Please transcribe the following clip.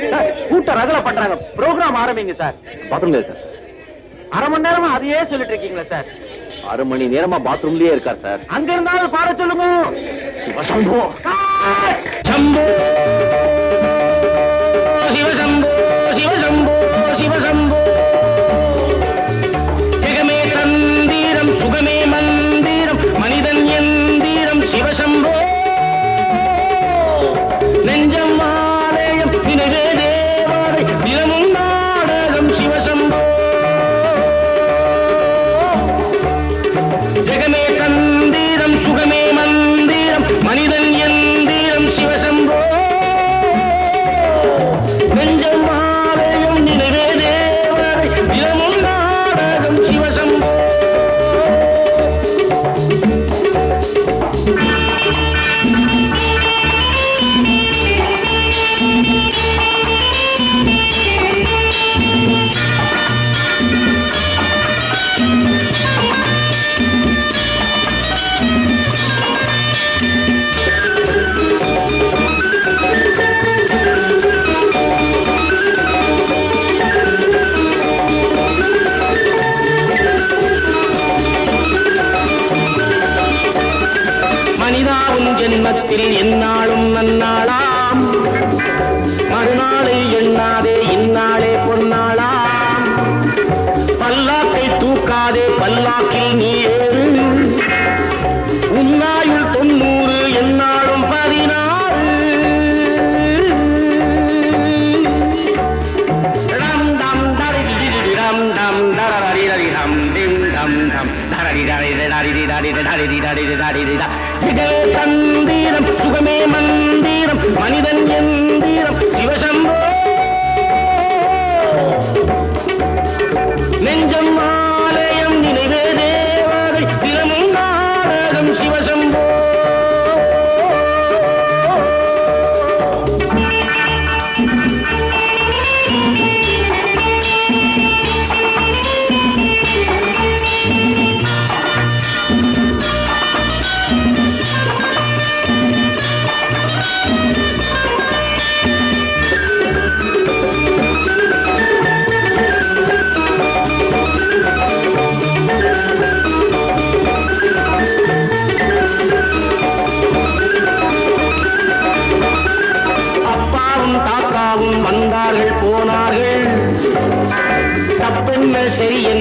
Sir, கூட்டம் ரகல பண்றாங்க program ஆரம்பிங்க சார் பாத்ரூம்ல இருக்கார் அரை மணி நேரமா அதையே சொல்லிட்டு இருக்கீங்களா சார் அரை மணி நேரமா பாத்ரூம்லயே இருக்கார் சார் அங்க இருந்தாலும் பாட சொல்லுங்க சிவசம்போ சம்போ சிவசம்போ சிவசம்போ சிவசம்போ ஜெகமே தந்தீரம் சுகமே மந்திரம் மனிதன் எந்தீரம் சிவசம்போ நெஞ்சம் ஆலயம் நினைவே தேவாலை தினமும் நாடகம் சிவசம்போ ஜெகமே தந்தீரம் சுகமே மந்திரம் மனிதன் எந்தீரம் சிவசம்போ நெஞ்சம் ஆலயம் நினைவே தேவரை தினமும் நாடகம் சிவசம்போ மனிதாவும் ஜென்மத்தில் எந்நாளும் நன்னாளாம் மறுநாளை எண்ணாதே இந்நாளே பொன்னாளாம் பல்லாக்கை தூக்காதே பல்லாக்கில் நீ ஏறு உன்னாயுள் தொண்ணூறு எந்நாளும் பதினாறு டம் டம் தரிதிரிதி டம் டம் தரரிரரி டம் டிம் டம் டம் தரரிரரி தரிரி தரிரி தரிரி தரிரி தரிரி த. ஜெகமே தந்தீரம் சுகமே மந்திரம் மனிதன் எந்தீரம் சிவசம்போ நெஞ்சம் ஆலயம் நினைவே தேவதை தினமும் நாடகம் சிவசம்போ அப்பாவும் தாத்தாவும் வந்தார்கள் போனார்கள் தப்பென்ன சரி